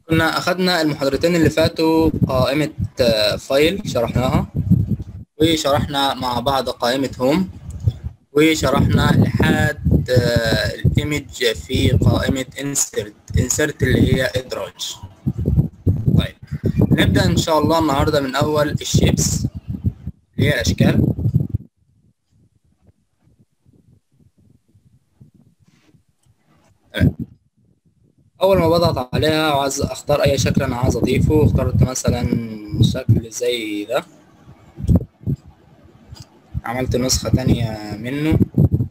كنا أخدنا المحاضرتين اللي فاتوا قائمة آه، فايل شرحناها وشرحنا مع بعض قائمة هوم وشرحنا لحد الايمج في قائمة insert insert اللي هي إدراج طيب نبدأ إن شاء الله النهاردة من أول الشيبس اللي هي الأشكال تمام. اول ما بضغط عليها وعايز اختار اي شكل انا عايز اضيفه اخترت مثلا شكل زي ده عملت نسخة تانية منه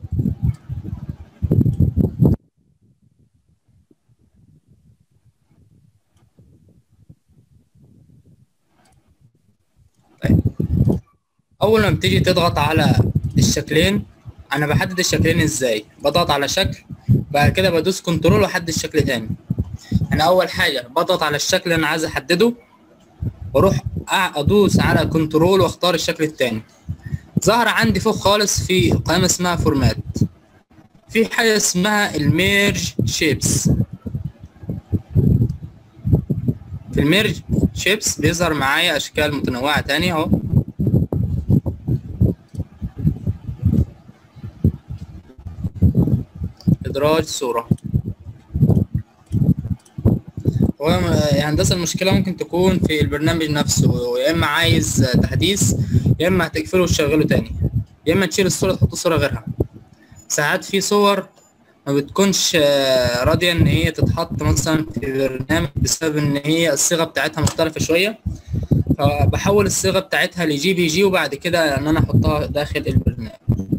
طيب اول ما بتيجي تضغط على الشكلين انا بحدد الشكلين ازاي بضغط على شكل بعد كده بدوس كنترول واحدد شكل تاني انا اول حاجه بضغط على الشكل اللي انا عايز احدده واروح أع- ادوس على كنترول واختار الشكل التاني ظهر عندي فوق خالص في قائمه اسمها فورمات في حاجه اسمها الميرج شيبس في الميرج شيبس بيظهر معايا اشكال متنوعه تانية اهو ادراج صوره هو هندسه المشكله ممكن تكون في البرنامج نفسه يا اما عايز تحديث يا اما هتقفله وتشغله تاني يا اما تشيل الصوره تحط صوره غيرها ساعات في صور ما بتكونش آه، راضيه ان هي تتحط مثلا في برنامج بسبب ان هي الصيغه بتاعتها مختلفه شويه فبحول الصيغه بتاعتها لجي بي جي وبعد كده ان انا احطها داخل البرنامج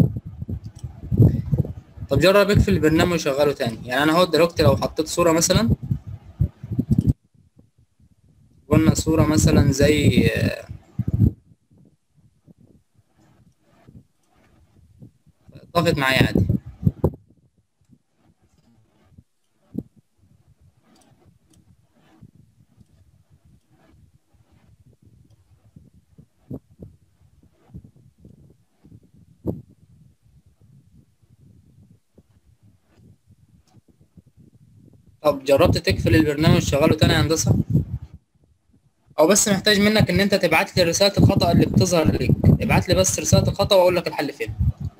طب جرب اقفل البرنامج وشغله تاني يعني انا اهو دلوقتي لو حطيت صوره مثلا قلنا صورة مثلا زي طفت معايا عادي طب جربت تقفل البرنامج وتشغله تاني يا هندسة؟ او بس محتاج منك ان انت تبعت لي رساله الخطا اللي بتظهر لك ابعت لي بس رساله الخطا واقول لك الحل فين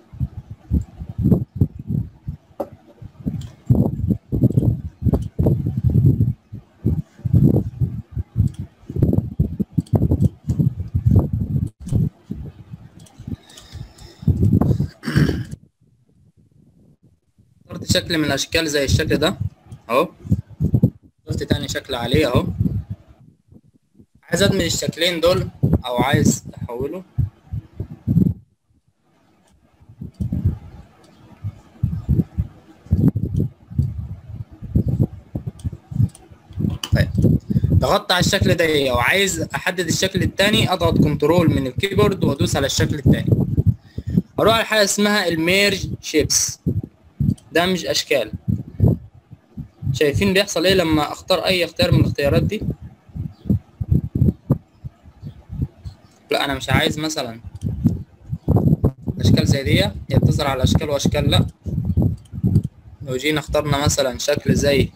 اخترت شكل من الاشكال زي الشكل ده اهو ضفت تاني شكل عليه اهو عايز ادمج الشكلين دول او عايز احوله طيب ضغطت على الشكل ده وعايز احدد الشكل التاني اضغط كنترول من الكيبورد وادوس على الشكل التاني اروح على حاجه اسمها الميرج شيبس دمج اشكال شايفين بيحصل ايه لما اختار اي اختيار من الاختيارات دي لا انا مش عايز مثلا اشكال زي دي هي بتظهر على اشكال واشكال لا لو جينا اخترنا مثلا شكل زي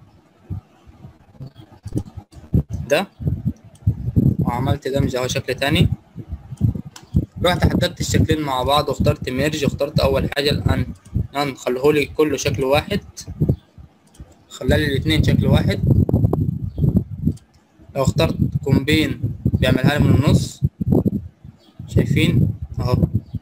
ده وعملت دمج اهو شكل تاني رحت حددت الشكلين مع بعض واخترت ميرج واخترت اول حاجه الان الان خليهولي كله شكل واحد خلالي الاتنين شكل واحد لو اخترت كومبين بيعملها لي من النص شايفين اهو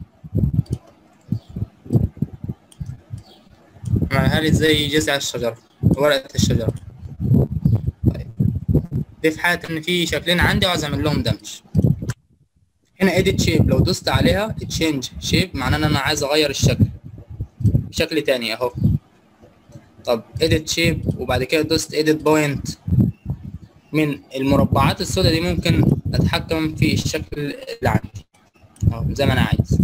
عملها لي زي جذع الشجرة ورقة الشجرة طيب دي في حالة ان في شكلين عندي وعايز اعمل لهم دمج هنا edit shape لو دوست عليها change shape معناه ان انا عايز اغير الشكل شكل تاني اهو طب edit shape وبعد كده دوست edit point من المربعات السوداء دي ممكن اتحكم في الشكل اللي عندي اهو زي ما انا عايز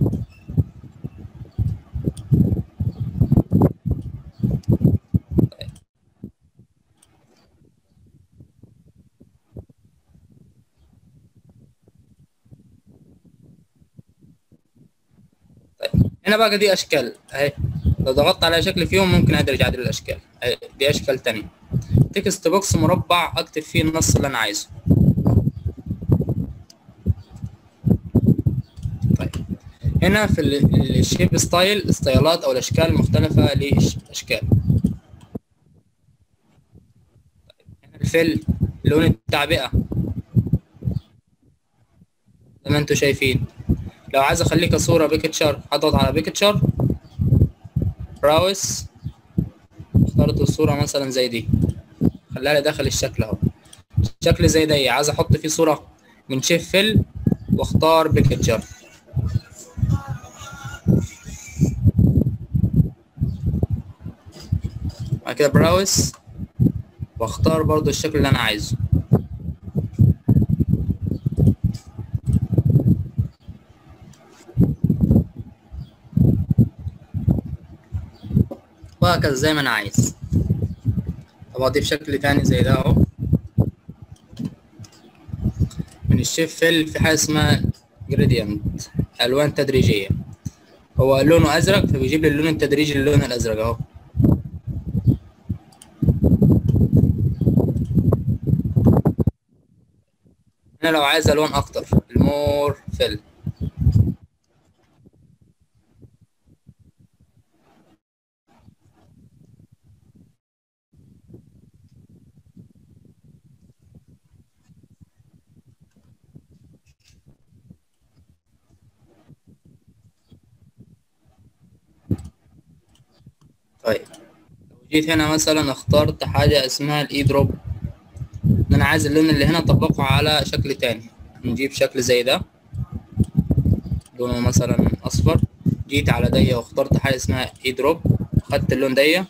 طيب. طيب هنا بقى دي اشكال اهي لو ضغطت على شكل فيهم ممكن اقدر اعدل الاشكال اهي دي اشكال تانية تكست بوكس مربع اكتب فيه النص اللي انا عايزه طيب هنا في ال- الشيب ستايل ستايلات او الاشكال المختلفه للاشكال هنا الفل لون التعبئه زي ما انتم شايفين لو عايز اخليه كصوره بيكتشر هضغط على بيكتشر براوس اخترت الصوره مثلا زي دي خليها لي داخل الشكل اهو شكل زي ده عايز احط فيه صوره من شيف فيل واختار بيكتشر بعد كده براوس واختار برضو الشكل اللي انا عايزه وهكذا زي ما انا عايز طب اضيف شكل تاني زي ده اهو من الشيف فيل في حاجه اسمها جريدينت الوان تدريجيه هو لونه ازرق فبيجيب لي اللون التدريجي للون الازرق اهو انا لو عايز الوان اكتر المور فيل طيب لو جيت هنا مثلا اخترت حاجة اسمها الاي دروب ان انا عايز اللون اللي هنا اطبقه على شكل تاني نجيب شكل زي ده لونه مثلا اصفر جيت على دي واخترت حاجة اسمها اي دروب خدت اللون دي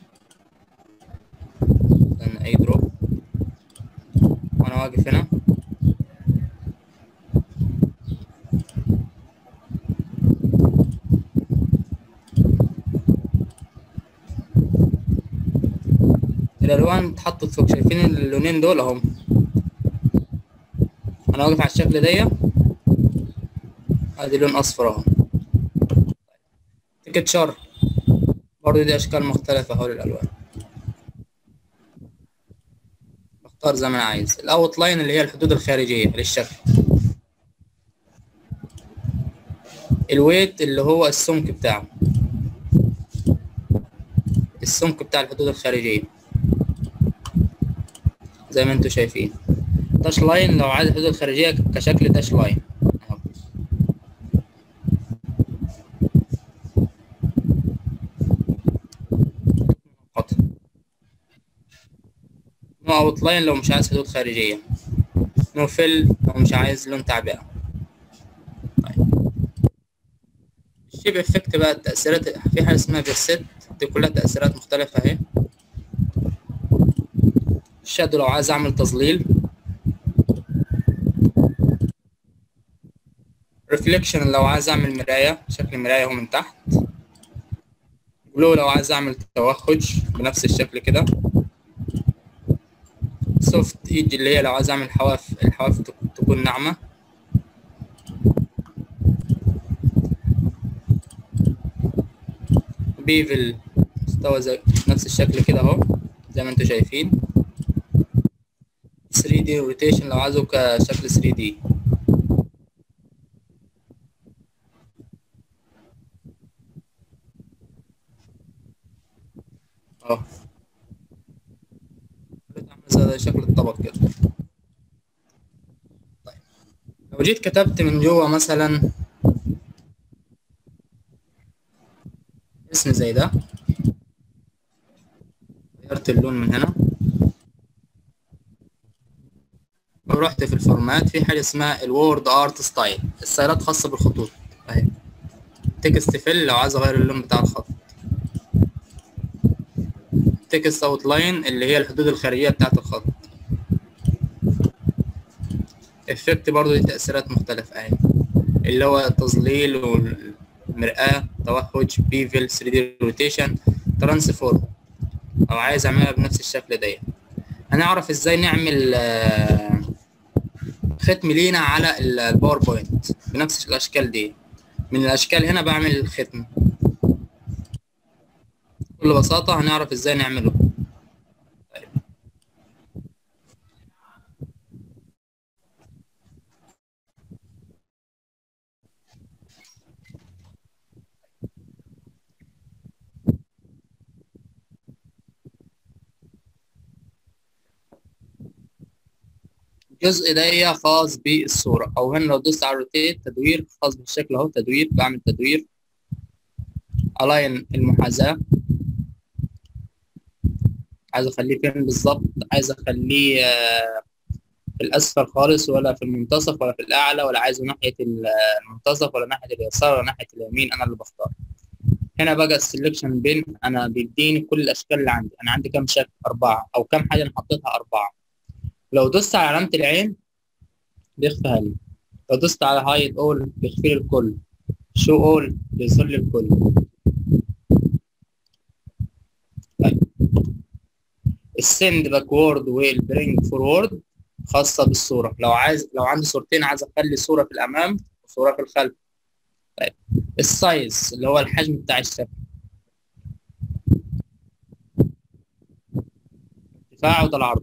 استنى اي دروب وانا واقف هنا الالوان اتحطت فوق شايفين اللونين دول اهم انا واقف على الشكل دي ادي لون اصفر اهو تيكت شر برضه دي اشكال مختلفة حول الالوان بختار زي ما انا عايز الاوت لاين اللي هي الحدود الخارجية للشكل الويت اللي هو السمك بتاعه السمك بتاع الحدود الخارجية زي ما انتم شايفين تاش لاين لو عايز الحدود الخارجية كشكل تاش لاين اهو قطع نو اوت لاين لو مش عايز حدود خارجية نو فيل لو مش عايز لون تعبئة طيب الشيب افكت بقى التأثيرات في حاجة اسمها فيرسيت دي كلها تأثيرات مختلفة اهي الشادو لو عايز اعمل تظليل ريفليكشن لو عايز اعمل مراية شكل مراية اهو من تحت جلو لو عايز اعمل توهج بنفس الشكل كده سوفت ايدج اللي هي لو عايز اعمل حواف الحواف تكون ناعمة بيفل مستوى زي نفس الشكل كده اهو زي ما انتم شايفين 3D روتيشن لو عايزه كشكل 3D اه زي شكل الطبق كده طيب لو جيت كتبت من جوه مثلا اسم زي ده غيرت اللون من هنا ورحت في الفورمات في حاجه اسمها الوورد ارت ستايل الستايلات خاصه بالخطوط اهي تكست فيل لو عايز اغير اللون بتاع الخط تكست اوت لاين اللي هي الحدود الخارجيه بتاعه الخط افكت برضو دي تاثيرات مختلفه اهي اللي هو التظليل والمرآة توهج بيفل 3 دي روتيشن ترانسفورم او عايز اعملها بنفس الشكل ده هنعرف ازاي نعمل ختم لينا على الباوربوينت بنفس الاشكال دي من الاشكال هنا بعمل الختم بكل بساطة هنعرف ازاي نعمله طيب. الجزء ده خاص بالصورة أو هنا لو دوست على روتيت تدوير خاص بالشكل أهو تدوير بعمل تدوير ألاين المحاذاة عايز أخليه فين بالظبط عايز أخليه آه، في الأسفل خالص ولا في المنتصف ولا في الأعلى ولا عايزه ناحية المنتصف ولا ناحية اليسار ولا ناحية اليمين أنا اللي بختار هنا بقى السلكشن بين أنا بيديني كل الأشكال اللي عندي أنا عندي كام شكل أربعة أو كام حاجة أنا حطيتها أربعة لو دوست على علامة العين بيخفيها لي لو دوست على هايد اول بيخفي لي الكل شو اول بيظهر لي الكل طيب السند باكورد والبرينج فورورد خاصة بالصورة لو عايز لو عندي صورتين عايز اخلي صورة في الامام وصورة في الخلف طيب السايز اللي هو الحجم بتاع الشكل ارتفاع وده العرض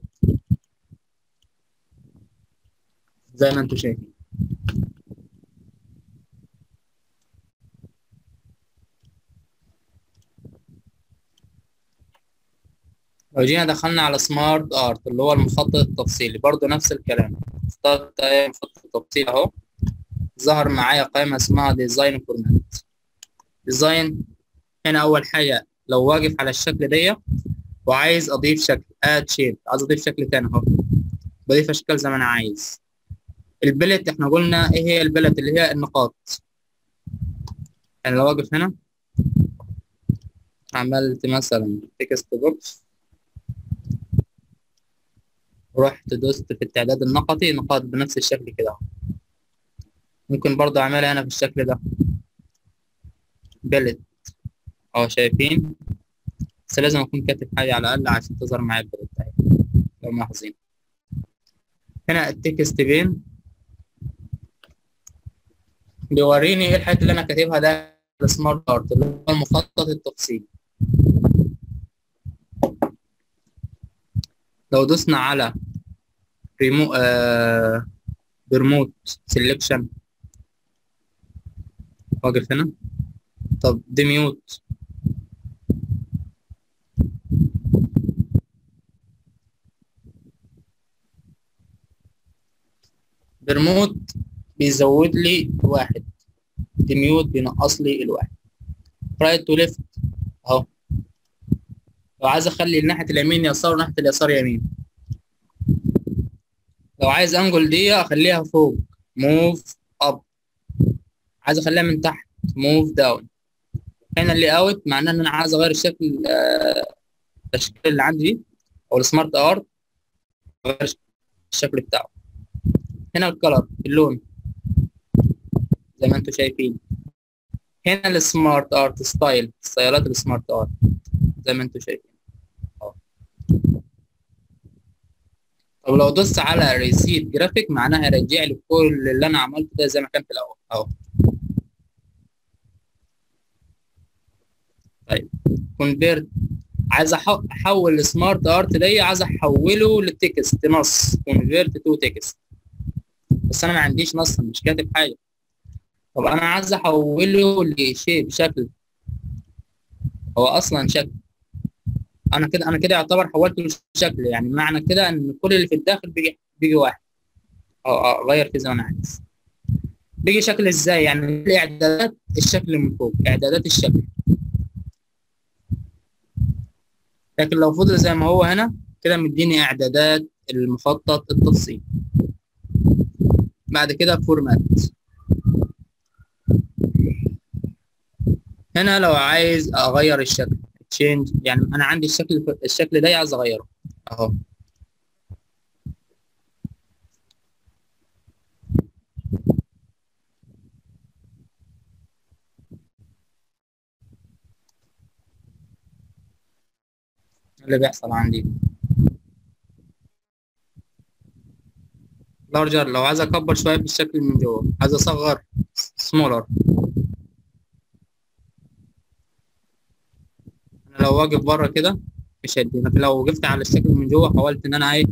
زي ما انتم شايفين لو جينا دخلنا على سمارت ارت اللي هو المخطط التفصيلي برضو نفس الكلام اخترت اي مخطط تفصيلي اهو ظهر معايا قائمة اسمها ديزاين فورمات ديزاين هنا اول حاجة لو واقف على الشكل دي وعايز اضيف شكل اد شيب عايز اضيف شكل تاني اهو بضيف اشكال زي ما انا عايز البلت احنا قلنا ايه هي البلت اللي هي النقاط يعني لو واقف هنا عملت مثلا تكست بوكس ورحت دوست في التعداد النقطي نقاط بنفس الشكل كده ممكن برضه اعملها هنا في الشكل ده بلت اهو شايفين بس لازم اكون كاتب حاجة على الاقل عشان تظهر معايا البلت اهي لو ملاحظين هنا التكست بين بيوريني ايه الحاجات اللي انا كاتبها ده السمارت ارت اللي هو المخطط التفصيلي لو دوسنا على ريمو آه بريموت سيلكشن واقف هنا طب ديميوت بريموت بيزود لي واحد ديميوت بينقص لي الواحد رايت تو ليفت اهو لو عايز اخلي ناحيه اليمين يسار وناحيه اليسار يمين لو عايز انقل دي اخليها فوق موف اب عايز اخليها من تحت موف داون هنا اللي اوت معناه ان انا عايز اغير الشكل آه الشكل اللي عندي دي او السمارت ارت اغير الشكل بتاعه هنا الكلر اللون زي ما انتم شايفين هنا السمارت ارت ستايل ستايلات السمارت ارت زي ما انتم شايفين اهو طب لو دوست على ريسيت جرافيك معناها يرجع لي كل اللي انا عملته ده زي ما كان في الاول اهو طيب كونفيرت عايز احول السمارت ارت دي عايز احوله لتكست نص كونفيرت تو تكست بس انا ما عنديش نص مش كاتب حاجه طب انا عايز احوله لشيء بشكل هو اصلا شكل انا كده انا كده يعتبر حولته لشكل يعني معنى كده ان كل اللي في الداخل بيجي بيجي واحد او اغير فيه زي ما انا عايز بيجي شكل ازاي يعني اعدادات الشكل من فوق اعدادات الشكل لكن لو فضل زي ما هو هنا كده مديني اعدادات المخطط التفصيلي بعد كده فورمات هنا لو عايز اغير الشكل تشينج يعني انا عندي الشكل الشكل ده عايز اغيره اهو اللي بيحصل عندي لارجر لو عايز اكبر شويه بالشكل من جوه عايز اصغر سمولر انا لو واقف بره كده مش هيدي لكن لو وقفت على الشكل من جوه حاولت ان انا ايه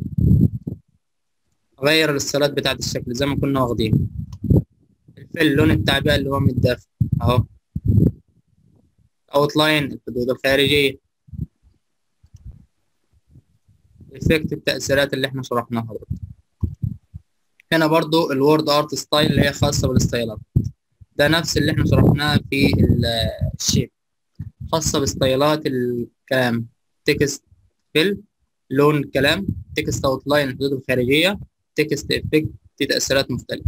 اغير الستايلات بتاعت الشكل زي ما كنا واخدين الفيل اللون التعبئه اللي هو متدافئ اهو اوتلاين الحدود الخارجيه افكت التاثيرات اللي احنا شرحناها برضه هنا برضو الوورد ارت ستايل اللي هي خاصة بالستايلات ده نفس اللي احنا شرحناه في الشيب خاصة بستايلات الكلام تكست فيل لون الكلام تكست اوت لاين الحدود الخارجية تكست افكت في تأثيرات مختلفة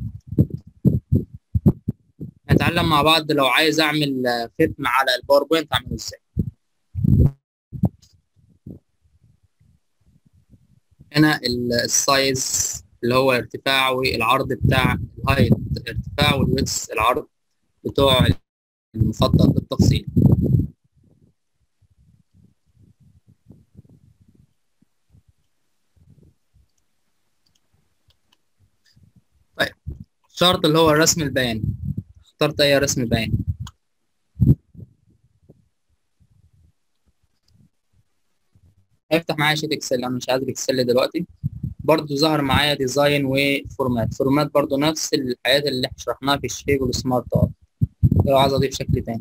نتعلم مع بعض لو عايز اعمل ختم على الباوربوينت اعمله ازاي هنا السايز اللي هو الارتفاع والعرض بتاع الهايت الارتفاع والويتس العرض بتوع المخطط بالتفصيل طيب الشرط اللي هو الرسم البياني اخترت اي رسم بياني هيفتح معايا شيت اكسل انا مش عايز الاكسل دلوقتي برضو ظهر معايا ديزاين وفورمات فورمات برضو نفس الحاجات اللي احنا شرحناها في الشيب والسمارت ارت لو عايز اضيف شكل تاني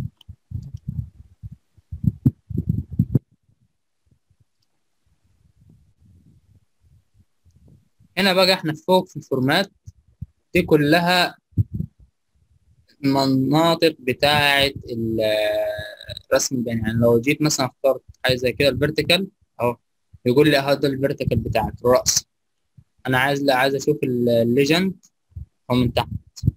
هنا بقى احنا فوق في الفورمات دي كلها المناطق بتاعة الرسم البياني يعني لو جيت مثلا اخترت حاجة زي كده الفيرتيكال اهو يقول لي هذا الفيرتيكال بتاعك الرأس انا عايز لا عايز اشوف الليجند هو من تحت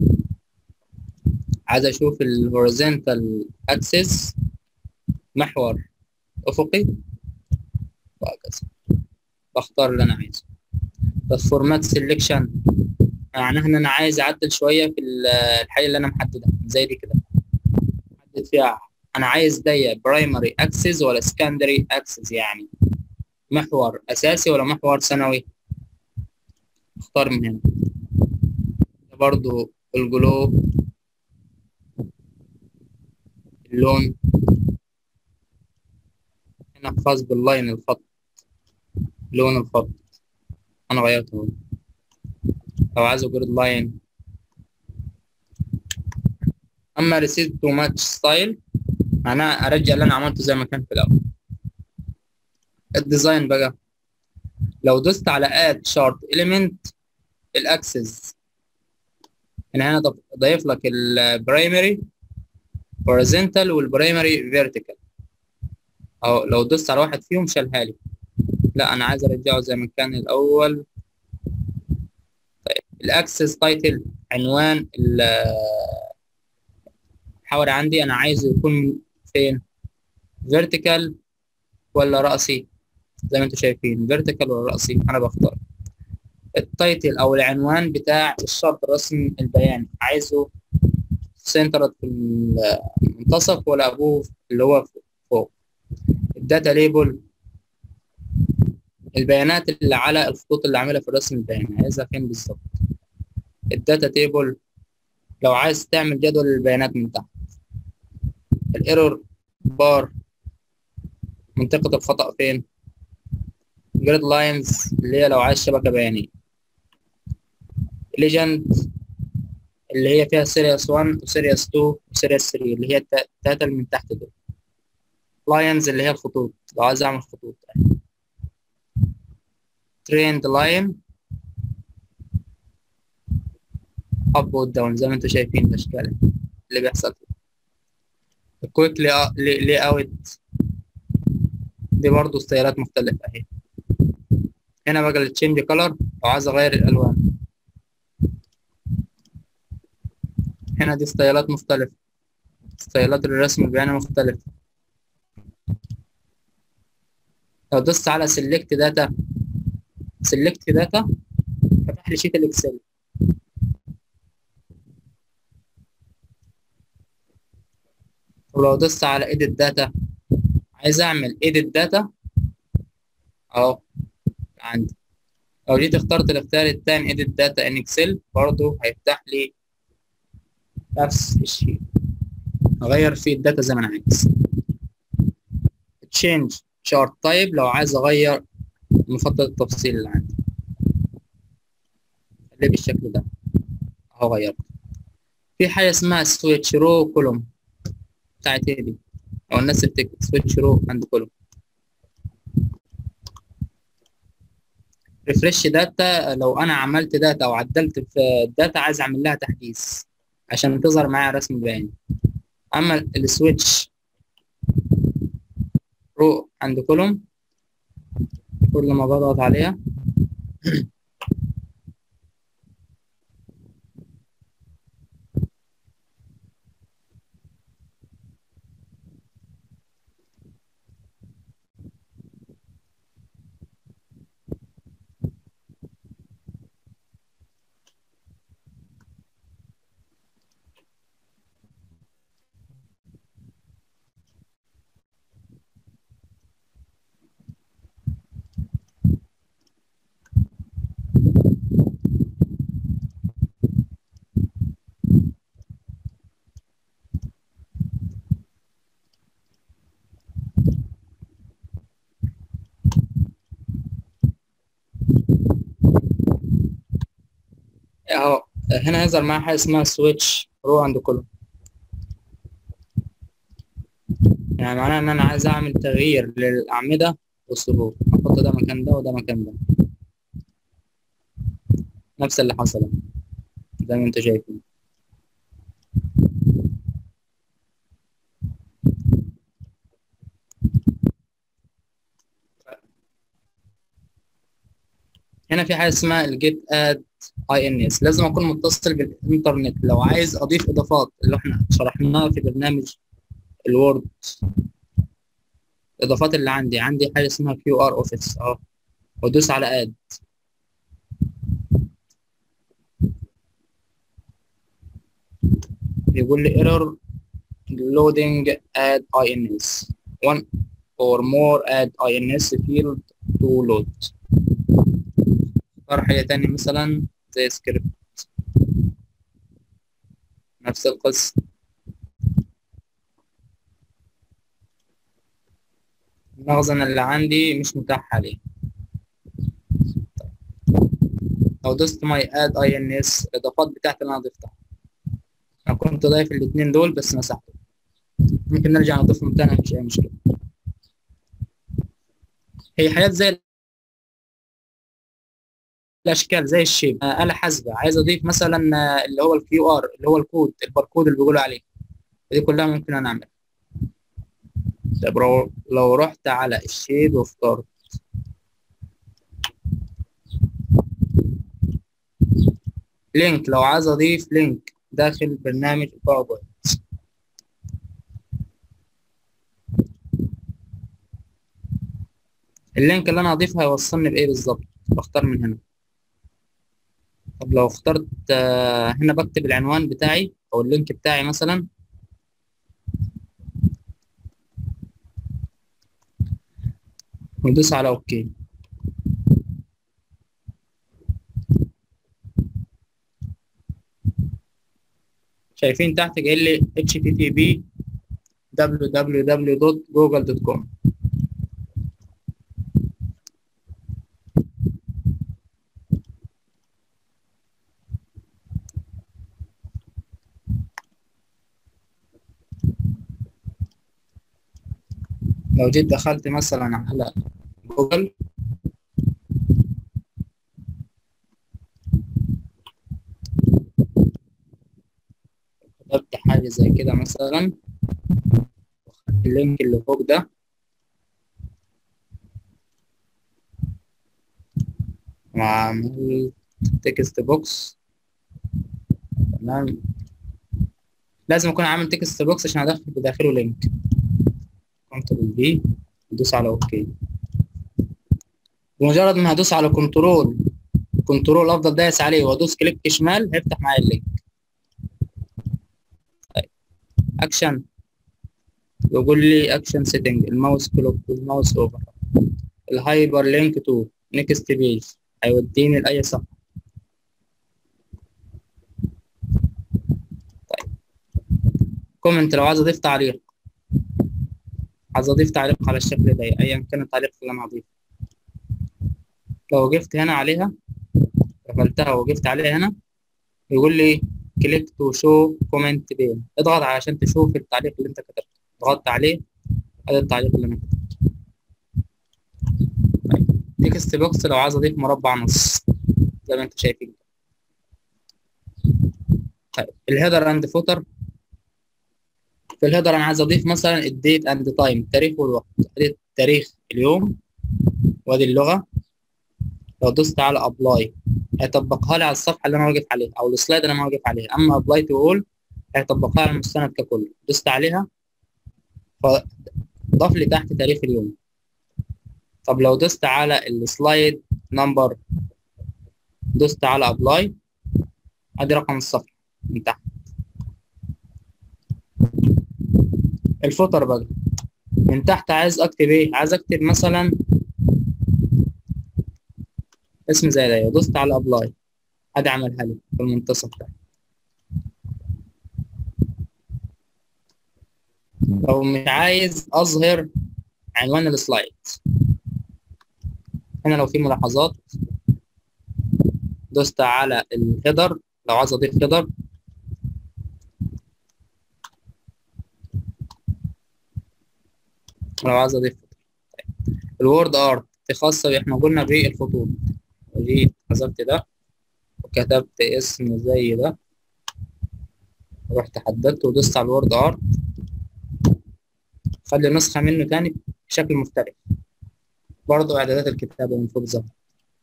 عايز اشوف الهوريزونتال اكسس محور افقي وهكذا بختار اللي انا عايزه بس فورمات سيلكشن معناها ان انا عايز اعدل شويه في الحاجه اللي انا محددها زي دي كده محدد فيها انا عايز دي برايمري اكسس ولا سكندري اكسس يعني محور اساسي ولا محور ثانوي اختار من هنا برضو الجلو اللون هنا خاص باللاين الخط لون الخط انا غيرته لو عايز جريد لاين اما ريسيت تو ماتش ستايل معناها ارجع اللي انا عملته زي ما كان في الاول الديزاين بقى لو دوست على اد شارت اليمنت الاكسس هنا هنا ضايف لك البرايمري هوريزونتال والبرايمري فيرتيكال او لو دوست على واحد فيهم شالها لي لا انا عايز ارجعه زي ما كان الاول طيب الاكسس تايتل عنوان المحور عندي انا عايزه يكون فين فيرتيكال ولا رأسي زي ما انتم شايفين فيرتيكال ولا رأسي انا بختار التايتل او العنوان بتاع الشرط الرسمي البياني عايزه سنترد في المنتصف ولا ابوه اللي هو فوق الداتا ليبل البيانات اللي على الخطوط اللي عاملها في الرسم البياني عايزها فين بالظبط الداتا تيبل لو عايز تعمل جدول للبيانات من تحت الايرور بار منطقة الخطأ فين جريد لاينز اللي هي لو عايز شبكة بيانية ليجند اللي هي فيها سيريس 1 وسيريس 2 وسيريس 3 اللي هي التلاتة اللي من تحت دول لاينز اللي هي الخطوط لو عايز اعمل خطوط تريند لاين اب وداون زي ما انتم شايفين الاشكال اللي بيحصل الكويك لي اوت دي برضه ستايلات مختلفة اهي هنا بقى التشينج كلر لو عايز اغير الالوان هنا دي ستايلات مختلفة ستايلات الرسم البياني مختلفة لو دوست على سيلكت داتا سيلكت داتا فتح لي شيت الاكسل ولو دوست على edit داتا عايز اعمل edit داتا اهو عندي لو جيت اخترت الاختيار التاني edit داتا ان اكسل برضه هيفتح لي نفس الشيء اغير فيه الداتا زي ما انا عايز change chart type لو عايز اغير مخطط التفصيل اللي عندي خليه بالشكل ده اهو غيرت في حاجه اسمها سويتش رو كولوم بتاعت ايه دي او الناس بتكتب سويتش رو عند كولوم ريفرش داتا لو انا عملت داتا او عدلت في الداتا عايز اعمل لها تحديث عشان تظهر معايا رسم بياني اما السويتش رو عند كولوم كل ما بضغط عليها اهو هنا يظهر معايا حاجه اسمها سويتش رو عند كولوم يعني معناها ان انا عايز اعمل تغيير للاعمده والصفوف احط ده مكان ده وده مكان ده نفس اللي حصل زي ما انت شايف هنا في حاجه اسمها الجيت اد اي ان اس لازم اكون متصل بالانترنت لو عايز اضيف اضافات اللي احنا شرحناها في برنامج الوورد الاضافات اللي عندي عندي حاجه اسمها كيو ار اوفيس اهو وادوس على اد يقول لي ايرور loading add ins one or more add ins field to load اختار حاجة تانية مثلا زي سكريبت نفس القصة المخزن اللي عندي مش متاح حاليا لو دوست ماي اد اي ان اس الاضافات بتاعتي اللي انا ضفتها انا كنت ضايف الاتنين دول بس مسحته ممكن نرجع نضيفهم تاني مفيش اي مشكلة هي حاجات زي الاشكال زي الشيب آه، آلة حاسبة عايز اضيف مثلا آه، اللي هو الكيو ار اللي هو الكود الباركود اللي بيقولوا عليه دي كلها ممكن انا اعملها طب لو لو رحت على الشيب واخترت لينك لو عايز اضيف لينك داخل برنامج الباوربوينت اللينك اللي انا هضيفه هيوصلني بايه بالظبط بختار من هنا طب لو اخترت آه، هنا بكتب العنوان بتاعي او اللينك بتاعي مثلا وندوس على اوكي شايفين تحت جاي لي http www.google.com لو جيت دخلت مثلا على جوجل كتبت حاجة زي كده مثلا وخدت اللينك اللي فوق ده وعملت تكست بوكس تمام لازم اكون عامل تكست بوكس عشان ادخل بداخله لينك كنترول في ادوس على اوكي بمجرد ما هدوس على كنترول كنترول افضل دايس عليه وادوس كليك شمال هيفتح معايا اللينك طيب اكشن يقول لي اكشن سيتنج الماوس كلوك الماوس اوفر الهايبر لينك تو نيكست بيج هيوديني لاي صفحه طيب كومنت لو عايز اضيف تعليق عايز اضيف تعليق على الشكل ده ايا كان التعليق اللي انا هضيفه لو وقفت هنا عليها قفلتها ووقفت عليها هنا يقول لي كليك تو شو كومنت بين اضغط علشان تشوف التعليق اللي انت كتبته ضغطت عليه هذا التعليق اللي انا كتبته طيب. تكست بوكس لو عايز اضيف مربع نص زي ما انتم شايفين طيب الهيدر اند فوتر في الهيدر انا عايز اضيف مثلا الديت اند تايم التاريخ والوقت ادي تاريخ اليوم وادي اللغه لو دوست على ابلاي هيطبقها لي على الصفحه اللي انا واقف عليها او السلايد اللي انا واقف عليها اما ابلاي تو اول هيطبقها على المستند ككل دوست عليها فضاف لي تحت تاريخ اليوم طب لو دوست على السلايد نمبر دوست على ابلاي ادي رقم الصفحه من تحت الفوتر بقى من تحت عايز اكتب ايه عايز اكتب مثلا اسم زي ده دوست على ابلاي ادي عملها لي في المنتصف ده لو مش عايز اظهر عنوان السلايد هنا لو في ملاحظات دوست على الهيدر لو عايز اضيف هيدر لو عايز اضيف الوورد ارت خاصه احنا قلنا بالخطوط جيت حذفت ده وكتبت اسم زي ده رحت حددته ودوست على الوورد ارت خلي نسخة منه تاني بشكل مختلف برضو اعدادات الكتابة من فوق ظهر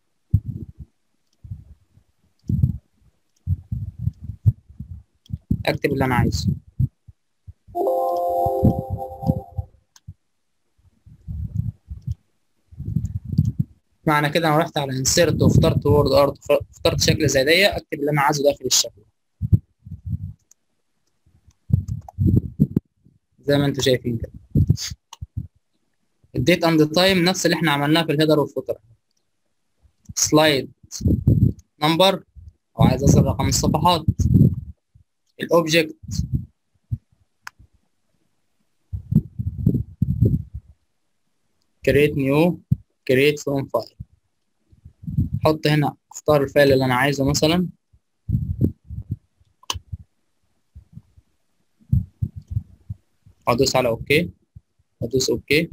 اكتب اللي انا عايزه معنى كده انا رحت على انسيرت واخترت وورد ارت اخترت شكل زي ده اكتب اللي انا عايزه داخل الشكل زي ما انتم شايفين كده الديت اند تايم نفس اللي احنا عملناه في الهيدر والفوتر سلايد نمبر او عايز اظهر رقم الصفحات الاوبجكت create new create from file احط هنا اختار الفايل اللي انا عايزه مثلا وادوس على اوكي ادوس اوكي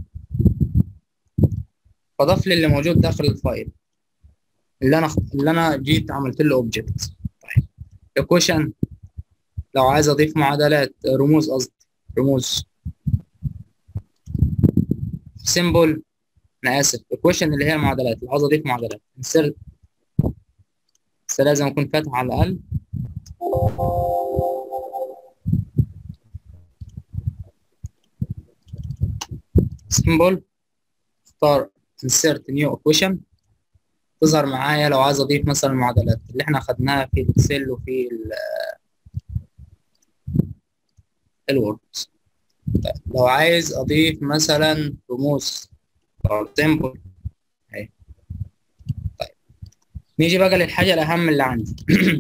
فضاف لي اللي موجود داخل الفايل اللي انا اللي انا جيت عملت له اوبجكت طيب ايكويشن لو عايز اضيف معادلات رموز قصدي رموز سيمبل انا اسف ايكويشن اللي هي المعادلات لو عايز اضيف معادلات انسرت بس لازم اكون فاتح على الاقل سيمبل اختار insert new equation تظهر معايا لو عايز اضيف مثلا المعادلات اللي احنا اخدناها في الاكسل وفي الوورد لو عايز اضيف مثلا رموز او سيمبل اهي طيب نيجي بقى للحاجه الاهم اللي عندي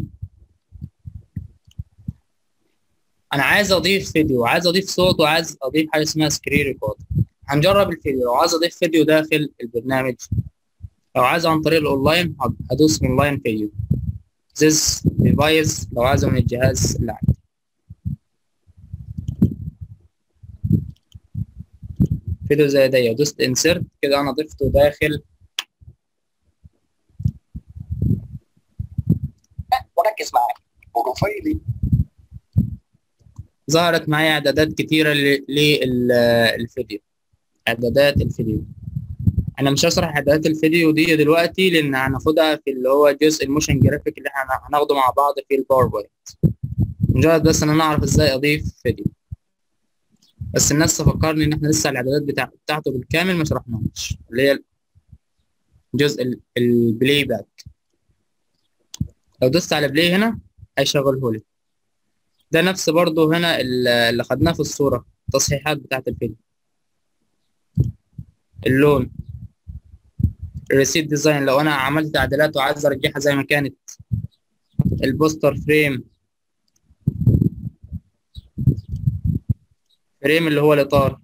انا عايز اضيف فيديو عايز اضيف صوت وعايز اضيف حاجه اسمها سكرين ريكورد هنجرب الفيديو لو عايز اضيف فيديو داخل البرنامج لو عايز عن طريق الاونلاين هدوس اونلاين فيديو this device لو عايزه من الجهاز اللي عندي فيديو زي ده دوست انسرت كده انا ضفته داخل وركز معايا بروفايلي ظهرت معايا اعدادات كتيره للفيديو اعدادات الفيديو انا مش هشرح اعدادات الفيديو دي دلوقتي لان هناخدها في اللي هو جزء الموشن جرافيك اللي احنا هناخده مع بعض في الباوربوينت مجرد بس ان انا اعرف ازاي اضيف فيديو بس الناس تفكرني ان احنا لسه الاعدادات بتاع بتاعته بالكامل ما شرحناهاش اللي هي جزء البلاي باك لو دوست على بلاي هنا هيشغله لي ده نفس برضو هنا اللي خدناه في الصورة التصحيحات بتاعت الفيديو اللون الريسيت ديزاين لو انا عملت تعديلات وعايز ارجعها زي ما كانت البوستر فريم فريم اللي هو الاطار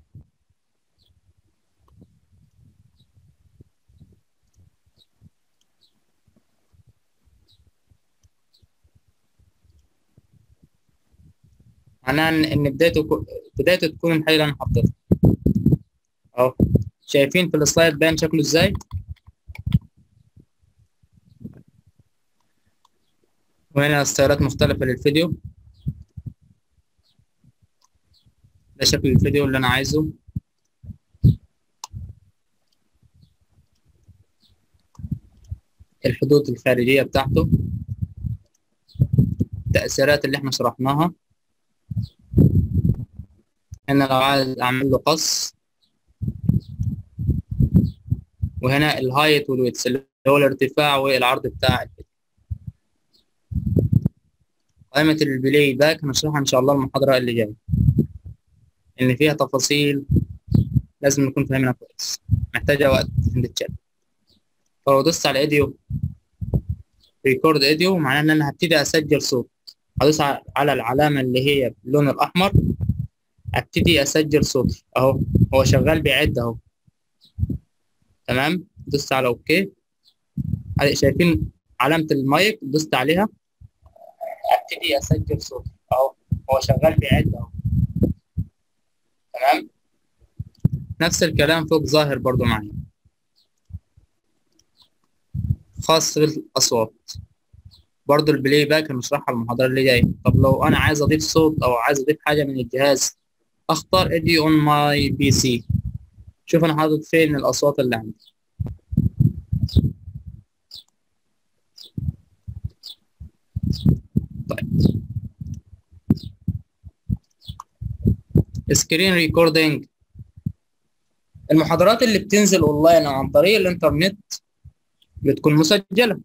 معناها ان بدايته بدايته تكون الحاجه اللي انا حطيتها اهو شايفين في السلايد باين شكله ازاي وهنا ستايلات مختلفة للفيديو ده شكل الفيديو اللي أنا عايزه الحدود الخارجية بتاعته التأثيرات اللي احنا شرحناها هنا لو عايز أعمل له قص وهنا الهايت والويتس اللي هو الارتفاع والعرض بتاع الفيديو قائمة البلاي باك هنشرحها إن شاء الله المحاضرة اللي جاية إن فيها تفاصيل لازم نكون فاهمينها كويس محتاجة وقت عند الشات فلو دوست على ايديو ريكورد ايديو معناه ان انا هبتدي اسجل صوت هدوس على العلامة اللي هي باللون الاحمر ابتدي اسجل صوتي اهو هو شغال بيعد اهو تمام دوست على اوكي شايفين علامة المايك دوست عليها ابتدي اسجل صوتي اهو هو شغال بيعد اهو تمام نفس الكلام فوق ظاهر برضو معايا خاص بالاصوات برضو البلاي باك هنشرحها المحاضرة اللي جاية طب لو انا عايز اضيف صوت او عايز اضيف حاجة من الجهاز اختار ادي اون ماي بي سي شوف انا حاطط فين الاصوات اللي عندي طيب سكرين ريكوردينج المحاضرات اللي بتنزل اونلاين او عن طريق الانترنت بتكون مسجله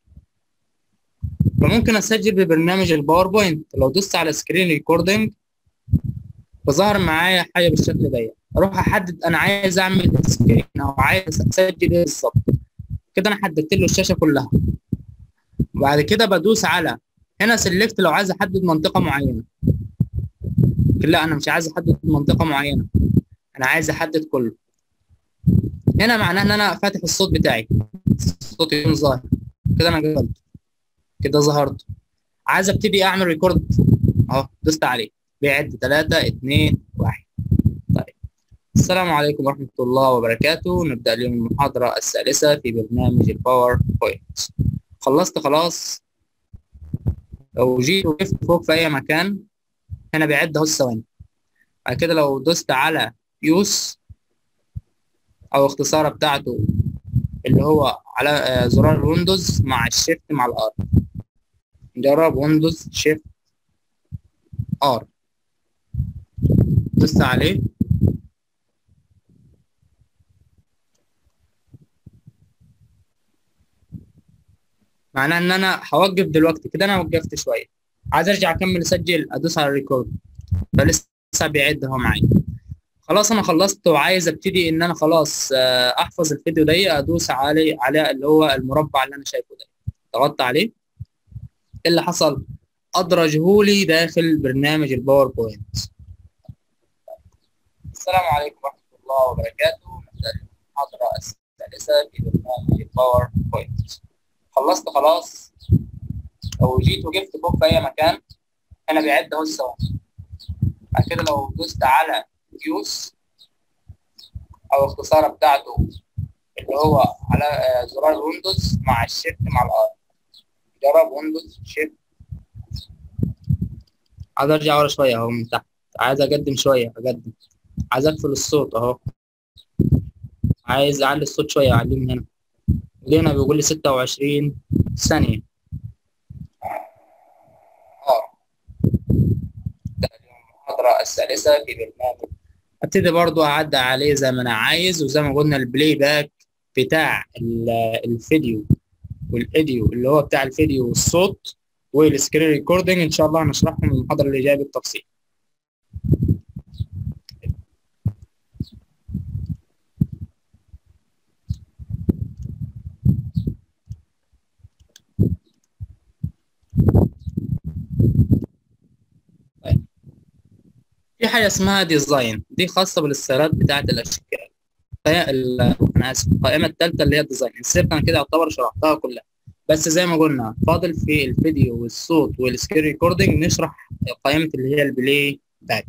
فممكن اسجل ببرنامج الباوربوينت لو دوست على سكرين ريكوردينج فظهر معايا حاجه بالشكل ده اروح احدد انا عايز اعمل سكرين او عايز اسجل ايه بالظبط كده انا حددت له الشاشه كلها وبعد كده بدوس على هنا سيلكت لو عايز احدد منطقه معينه لا انا مش عايز احدد منطقه معينه انا عايز احدد كله هنا معناه ان انا فاتح الصوت بتاعي الصوت يكون ظاهر كده انا جبلت كده ظهرت عايز ابتدي اعمل ريكورد اهو دوست عليه بيعد 3 2 1 طيب السلام عليكم ورحمه الله وبركاته نبدا اليوم المحاضره الثالثه في برنامج الباور بوينت خلصت خلاص لو جيت وقفت فوق في اي مكان هنا بيعد اهو الثواني بعد كده لو دوست على يوس او اختصاره بتاعته اللي هو على زرار الويندوز مع الشيفت مع الار جرب ويندوز شيفت ار دوست عليه معناه ان انا هوقف دلوقتي كده انا وقفت شويه عايز ارجع اكمل اسجل ادوس على الريكورد فلسه بيعد اهو معايا خلاص انا خلصت وعايز ابتدي ان انا خلاص احفظ الفيديو ده ادوس عليه على اللي هو المربع اللي انا شايفه ده ضغطت عليه ايه اللي حصل ادرجهولي داخل برنامج الباوربوينت السلام عليكم ورحمه الله وبركاته نبدا المحاضره الثالثه في برنامج الباوربوينت خلصت خلاص لو جيت وقفت فوق في اي مكان هنا بيعد اهو الثواني بعد كده لو دوست على يوس او اختصاره بتاعته اللي هو على زرار الويندوز مع الشيفت مع الار جرب ويندوز شيفت عايز ارجع ورا شويه اهو من تحت عايز اقدم شويه اقدم عايز اقفل الصوت اهو عايز اعلي الصوت شويه اعليه من هنا هنا بيقول لي 26 ثانيه المحاضرة الثالثة في برنامج ابتدي برضو اعدي عليه زي ما انا عايز وزي ما قلنا البلاي باك بتاع الفيديو والايديو اللي هو بتاع الفيديو والصوت والسكرين ريكوردنج ان شاء الله هنشرحهم المحاضرة اللي جاية بالتفصيل في حاجه اسمها ديزاين دي خاصه بالستايلات بتاعه الاشكال انا اسف القائمه الثالثه اللي هي ديزاين السيرت انا كده يعتبر شرحتها كلها بس زي ما قلنا فاضل في الفيديو والصوت والسكرين ريكوردنج نشرح قائمه اللي هي البلاي باك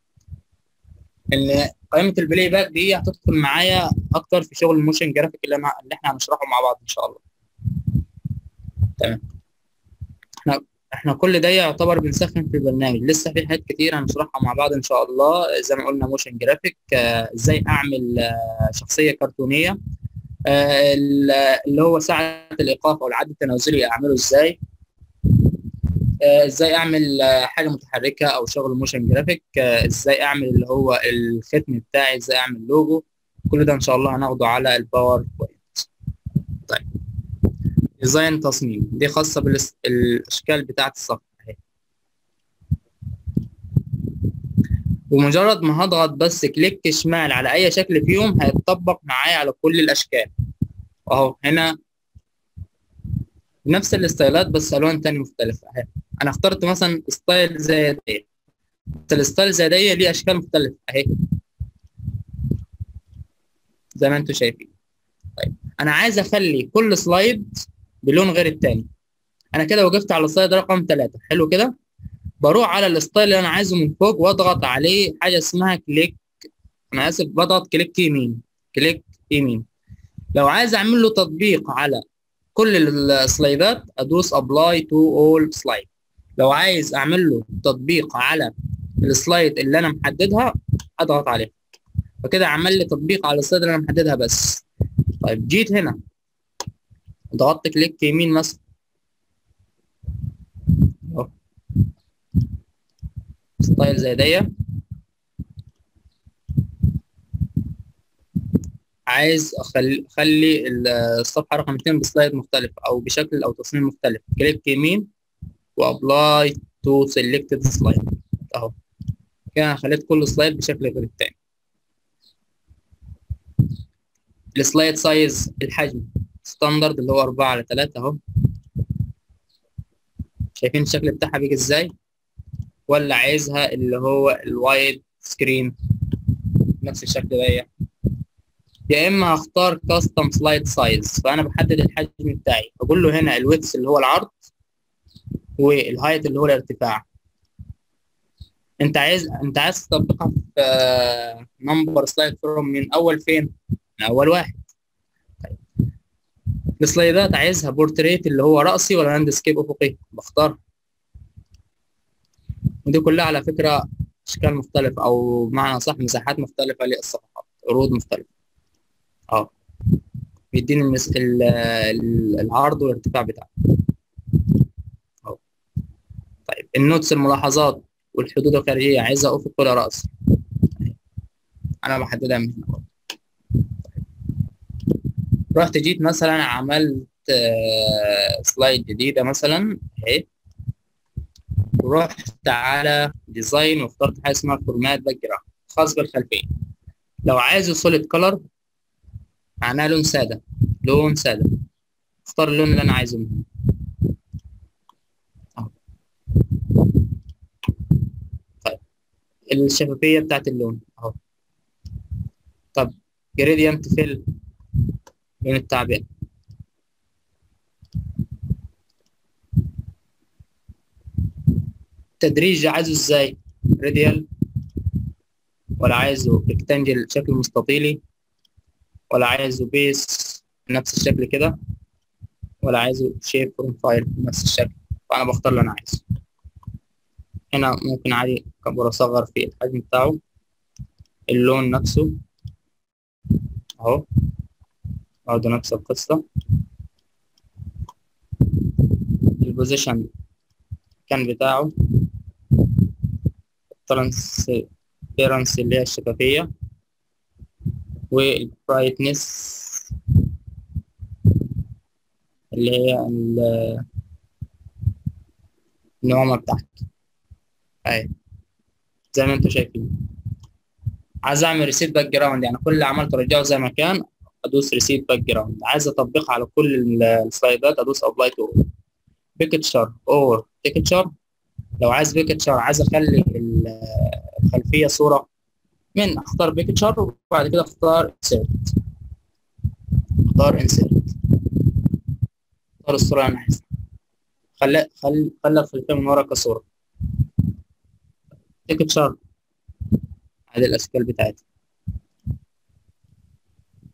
اللي قائمه البلاي باك دي هتدخل معايا اكتر في شغل الموشن جرافيك اللي انا اللي احنا هنشرحه مع بعض ان شاء الله تمام احنا احنا كل ده يعتبر بنسخن في البرنامج لسه في حاجات كتير هنشرحها مع بعض ان شاء الله زي ما قلنا موشن جرافيك ازاي اعمل آه، شخصيه كرتونيه آه، ال- اللي هو ساعه الايقاف او العد التنازلي اعمله ازاي آه، ازاي اعمل آه، حاجه متحركه او شغل موشن جرافيك آه، ازاي اعمل اللي هو الختم بتاعي ازاي اعمل لوجو كل ده ان شاء الله هناخده على الباور بوينت طيب ديزاين تصميم دي خاصه بالاشكال بتاعه الصفحه اهي ومجرد ما هضغط بس كليك شمال على اي شكل فيهم هيتطبق معايا على كل الاشكال اهو هنا نفس الاستايلات بس الوان تاني مختلفه اهي انا اخترت مثلا ستايل زي دي بس الستايل زي دي ليه اشكال مختلفه اهي زي ما انتم شايفين طيب انا عايز اخلي كل سلايد بلون غير التاني انا كده وقفت على سلايد رقم ثلاثة حلو كده بروح على الستايل اللي انا عايزه من فوق واضغط عليه حاجه اسمها كليك انا اسف بضغط كليك يمين كليك يمين لو عايز اعمل له تطبيق على كل السلايدات ادوس ابلاي تو اول سلايد لو عايز اعمل له تطبيق على السلايد اللي انا محددها اضغط عليه فكده عمل لي تطبيق على السلايد اللي انا محددها بس طيب جيت هنا ضغطت كليك يمين مثلا اهو ستايل زي دي عايز اخلي اخلي الصفحه رقم 2 بسلايد مختلف او بشكل او تصميم مختلف كليك يمين وابلاي تو سيلكتد سلايد اهو كده انا خليت كل سلايد بشكل غير التاني السلايد سايز الحجم ستاندرد اللي هو 4 على 3 اهو شايفين الشكل بتاعها بيجي ازاي ولا عايزها اللي هو الوايد سكرين نفس الشكل ده يا اما هختار كاستم سلايد سايز فانا بحدد الحجم بتاعي بقول له هنا الويدث اللي هو العرض والهايت اللي هو الارتفاع انت عايز انت عايز تطبقها في نمبر سلايد فروم من اول فين من اول واحد طيب السلايدات عايزها بورتريت اللي هو رأسي ولا لاندسكيب افقي بختار ودي كلها على فكرة اشكال مختلفة او بمعنى صح مساحات مختلفة للصفحات عروض مختلفة اه بيديني المس... ال... ال- العرض والارتفاع بتاعه اهو طيب النوتس الملاحظات والحدود الخارجية عايزها افق ولا رأس انا بحددها من هنا برضه. رحت جيت مثلا عملت آه، سلايد جديدة مثلا اهي ورحت على ديزاين واخترت حاجة اسمها فورمات باك جراوند خاص بالخلفية لو عايزه سوليد كلر معناه لون سادة لون سادة اختار اللون اللي انا عايزه منه أهو. طيب الشفافية بتاعت اللون اهو طب جريدينت فيل لون التعبئة التدريج عايزه ازاي راديال ولا عايزه ريكتانجل شكل مستطيلي ولا عايزه بيس نفس الشكل كده ولا عايزه شيب بروفايل بنفس الشكل فانا بختار اللي انا عايزه هنا ممكن عادي اكبر اصغر في الحجم بتاعه اللون نفسه اهو برضه نفس القصة البوزيشن كان بتاعه الترانسبيرنسي اللي هي الشفافية والبرايتنس اللي هي ال- النعومة بتاعته أهي زي ما انتوا شايفين عايز اعمل ريسيت باك جراوند يعني كل اللي عملته ارجعه زي ما كان ادوس ريسيت باك جراوند عايز اطبقها على كل ال- السلايدات ادوس ابلاي تو بيكتشر اور تكتشر لو عايز بيكتشر عايز اخلي ال- الخلفيه صوره من اختار بيكتشر وبعد كده اختار انسيرت اختار انسيرت اختار الصوره اللي انا عايزها خلي خلي خلي الخلفيه من ورا كصوره تكتشر هذه الاشكال بتاعتها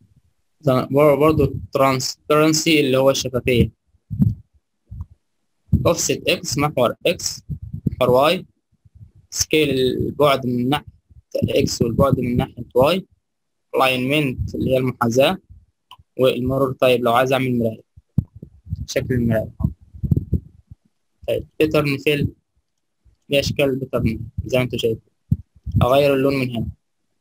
برضه ترانسبيرنسي اللي هو الشفافيه اوفست اكس محور اكس محور واي سكيل البعد من ناحية اكس والبعد من ناحية واي الاينمنت اللي هي المحاذاة والمرور طيب لو عايز اعمل مراية شكل المراية طيب بيترن فيل دي اشكال البيترن زي ما انتوا شايفين اغير اللون من هنا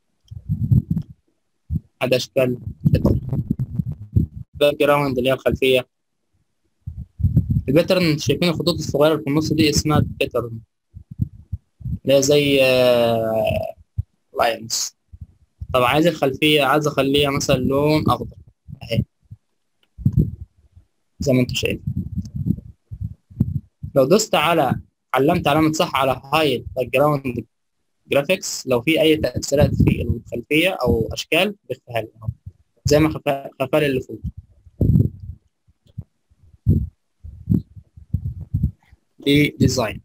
هذا اشكال بيترن باك جراوند اللي هي الخلفية البيترن شايفين الخطوط الصغيرة اللي في النص دي اسمها بيترن اللي هي زي لاينز طب عايز الخلفية عايز اخليها مثلا لون اخضر اهي زي ما انتوا شايفين لو دوست على علمت علامة صح على هايد باك جراوند جرافيكس لو في اي تأثيرات في الخلفية او اشكال بيخفيها لي اهو زي ما خفى خفى لي اللي فوق دي ديزاين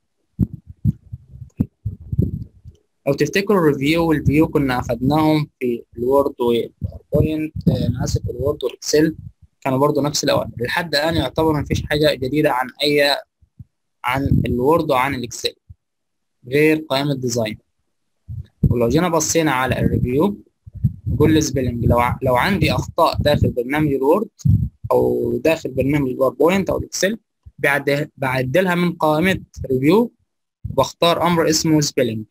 لو تفتكروا الريفيو والفيو كنا اخدناهم في الوورد والباوربوينت انا اسف الوورد والاكسل كانوا برضو نفس الاوامر لحد الان يعتبر مفيش حاجه جديده عن اي عن الوورد وعن الاكسل غير قائمه ديزاين ولو جينا بصينا على الريفيو كل سبيلنج لو ع... لو عندي اخطاء داخل برنامج الوورد او داخل برنامج الباوربوينت او الاكسل بعد... بعدلها من قائمه ريفيو واختار امر اسمه سبيلنج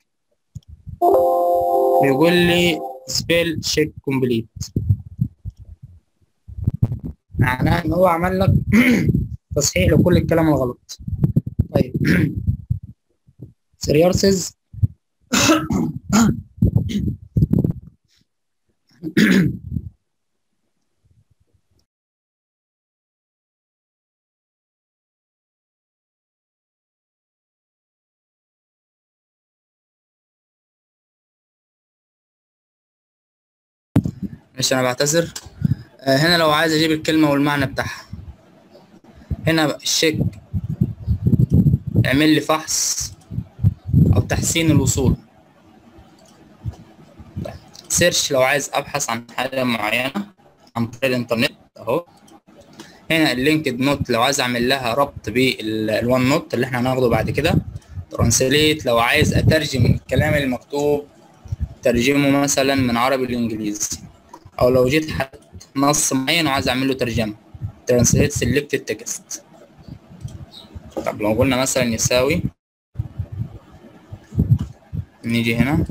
بيقول لي سبيل تشيك كومبليت معناه ان هو عمل لك تصحيح لكل الكلام الغلط طيب سيريارسز مش انا بعتذر آه هنا لو عايز اجيب الكلمه والمعنى بتاعها هنا الشيك اعمل لي فحص او تحسين الوصول سيرش لو عايز ابحث عن حاجه معينه عن طريق الانترنت اهو هنا اللينكد نوت لو عايز اعمل لها ربط بالوان نوت اللي احنا هناخده بعد كده ترانسليت لو عايز اترجم الكلام المكتوب ترجمه مثلا من عربي لانجليزي او لو جيت حط نص معين وعايز اعمل له ترجمه ترانسليت سيلكت تكست طب لو قلنا مثلا يساوي نيجي هنا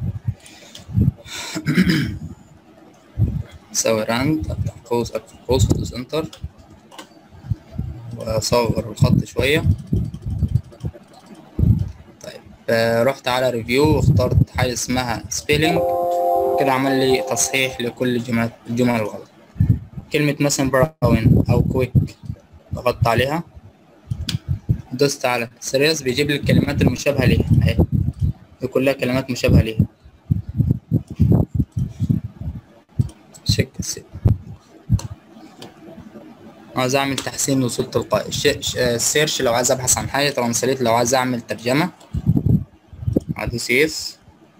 يساوي راند افتح قوس افتح قوس وادوس انتر واصغر الخط شويه طيب آه رحت على ريفيو واخترت حاجه اسمها سبيلنج كده عمل لي تصحيح لكل الجمل الجمل الغلط كلمة مثلا براون أو كويك ضغطت عليها دوست على سيريس بيجيب لي الكلمات المشابهة ليها أهي دي كلها كلمات مشابهة ليها شك السيب عايز أعمل تحسين وصول تلقائي السيرش لو عايز أبحث عن حاجة ترانسليت لو عايز أعمل ترجمة أدوس يس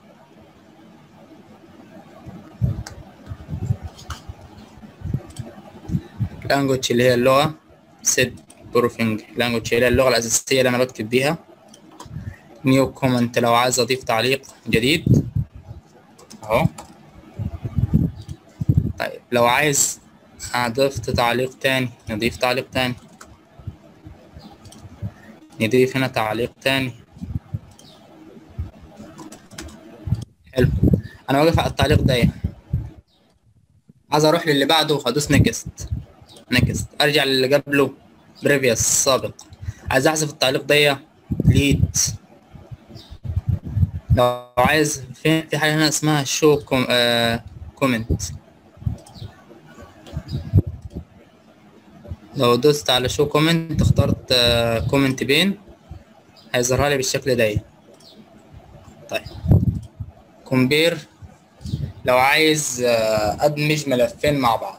لانجوج اللي هي اللغة سيت بروفينج لانجوج اللي هي اللغة الأساسية اللي أنا بكتب بيها نيو كومنت لو عايز أضيف تعليق جديد أهو طيب لو عايز أضيف تعليق تاني نضيف تعليق تاني نضيف هنا تعليق تاني حلو أنا واقف على التعليق ده عايز أروح للي بعده هدوس نيكست نكست ارجع للي قبله بريفيوس السابق عايز احذف التعليق ده ديليت لو عايز في في حاجه هنا اسمها شو كوم آه كومنت لو دوست على شو كومنت اخترت آه كومنت بين هيظهرها لي بالشكل ده طيب كومبير لو عايز آه ادمج ملفين مع بعض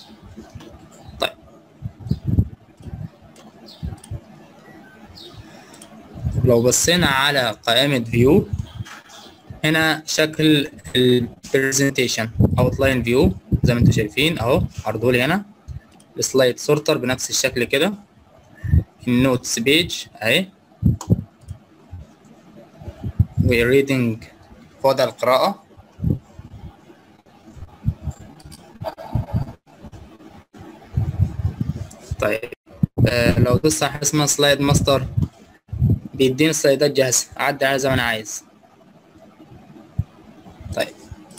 لو بصينا على قائمة فيو هنا شكل البرزنتيشن اوتلاين فيو زي ما انتم شايفين اهو عرضوا لي هنا السلايد سورتر بنفس الشكل كده النوتس بيج اهي وريدنج وضع القراءة طيب آه لو دوست على حاجة اسمها سلايد ماستر بيديني سلايدات جاهزة أعدي عليها زي ما أنا عايز طيب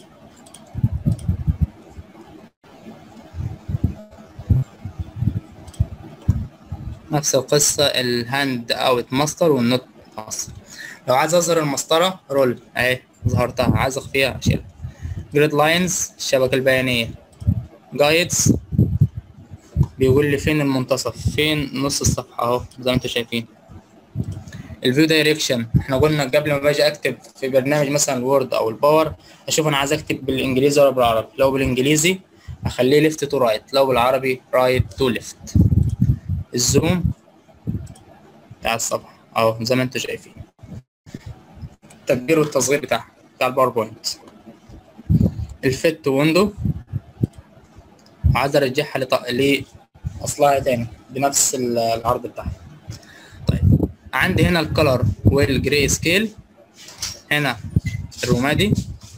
نفس القصة الهاند اوت ماستر والنوت ماستر لو عايز اظهر المسطرة رول اهي ظهرتها عايز اخفيها اشيلها جريد لاينز الشبكة البيانية جايدز بيقول لي فين المنتصف فين نص الصفحة اهو زي ما انتم شايفين الفيو دايركشن احنا قلنا قبل ما باجي اكتب في برنامج مثلا الوورد او الباور اشوف انا عايز اكتب بالانجليزي ولا بالعربي لو بالانجليزي اخليه ليفت تو رايت لو بالعربي رايت تو ليفت الزوم بتاع الصفحة اهو زي ما انتم شايفين التكبير والتصغير بتاعها بتاع الباوربوينت الفت ويندو عايز ارجعها لط... لاصلها تاني بنفس العرض بتاعها طيب عندي هنا الكلر والجراي سكيل هنا الرمادي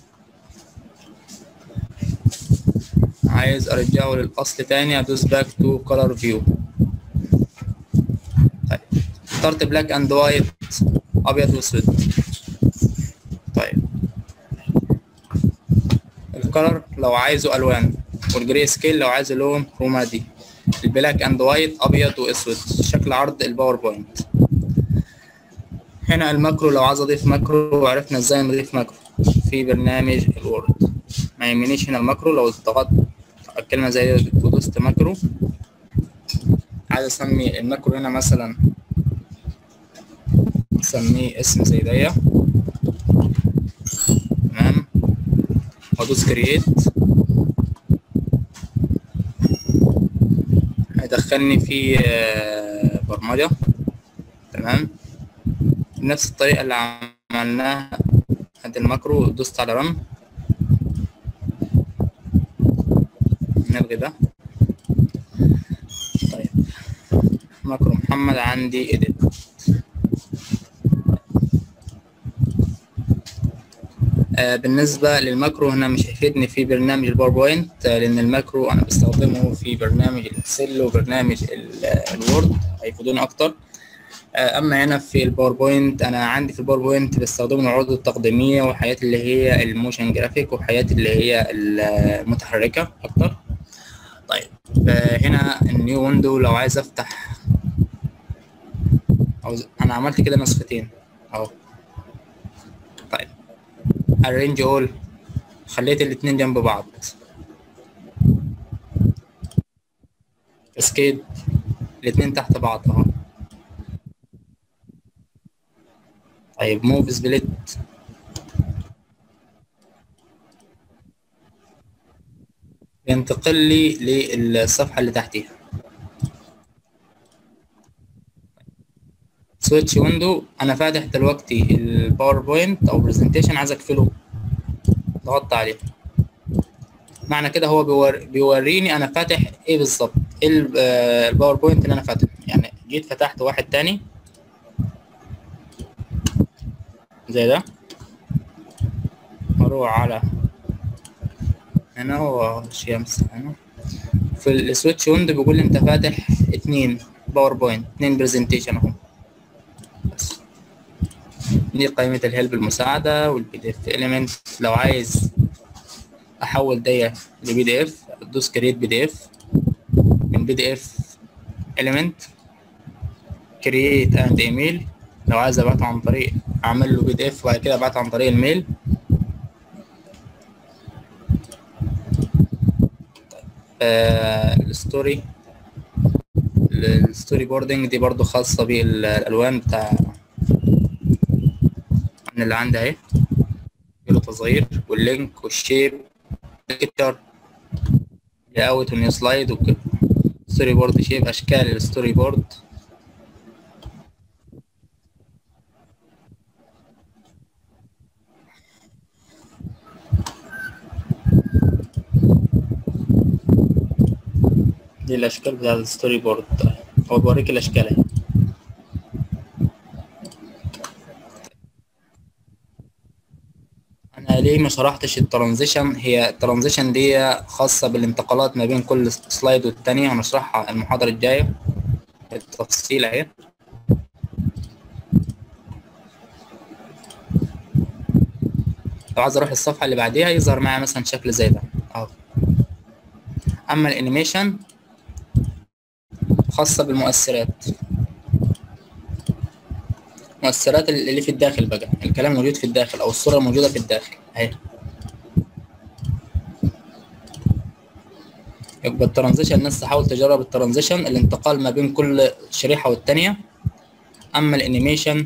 عايز ارجعه للاصل تاني ادوس باك تو كلر فيو طيب اخترت بلاك اند وايت ابيض واسود طيب الكلر لو عايزه الوان والجري سكيل لو عايزه لون رمادي البلاك اند وايت ابيض واسود شكل عرض الباوربوينت هنا الماكرو لو عايز اضيف ماكرو وعرفنا ازاي نضيف ماكرو في برنامج الوورد ما يهمنيش هنا الماكرو لو ضغطت على الكلمه زي دي ودوست ماكرو عايز اسمي الماكرو هنا مثلا اسميه اسم زي ده تمام وادوس كرييت هيدخلني في برمجة تمام بنفس الطريقة اللي عملناها عند الماكرو دوست على رن نلغي ده طيب ماكرو محمد عندي edit آه بالنسبة للماكرو هنا مش هيفيدني في برنامج الباوربوينت آه لأن الماكرو أنا بستخدمه في برنامج الإكسل وبرنامج الوورد هيفيدوني أكتر آه أما هنا في الباوربوينت أنا عندي في الباوربوينت بستخدم العروض التقديمية وحاجات اللي هي الموشن جرافيك وحاجات اللي هي المتحركة أكتر طيب هنا النيو ويندو لو عايز أفتح أو أنا عملت كده نسختين أهو طيب arrange all خليت الاتنين جنب بعض اسكيد الاتنين تحت بعض اهو طيب موف سبليت ينتقل لي للصفحة اللي تحتيها سويتش ويندو انا فاتح دلوقتي الباوربوينت او برزنتيشن عايز اقفله ضغطت عليه معنى كده هو بيور... بيوريني انا فاتح ايه بالظبط ايه الباوربوينت اللي انا فاتحه يعني جيت فتحت واحد تاني زي ده اروح على هنا هو شمس هنا في السويتش ويندو بيقول لي انت فاتح اتنين باوربوينت اتنين برزنتيشن اهو بس دي قائمة الهلب المساعدة والبي دي اف اليمنت لو عايز احول ده لبي دي اف ادوس كريت بي دي اف من بي دي اف اليمنت كرييت اند ايميل لو عايز ابعته عن طريق اعمل له بي دي اف وبعد كده ابعته عن طريق الميل آه الستوري الستوري بوردنج دي برضو خاصة بالألوان بتاع عن اللي عندي اهي له تصغير واللينك والشيب الكتشر لاوت ونيو سلايد وكده ستوري بورد شيب أشكال الستوري بورد دي الاشكال بتاع الستوري بورد هو بوريك الاشكال اهي انا ليه ما شرحتش الترانزيشن هي الترانزيشن دي خاصة بالانتقالات ما بين كل سلايد والتانية هنشرحها المحاضرة الجاية بالتفصيل اهي لو عايز اروح الصفحة اللي بعديها يظهر معايا مثلا شكل زي ده اهو اما الانيميشن خاصة بالمؤثرات المؤثرات اللي في الداخل بقى الكلام موجود في الداخل او الصورة موجودة في الداخل اهي يبقى الترانزيشن الناس تحاول تجرب الترانزيشن الانتقال ما بين كل شريحة والتانية اما الانيميشن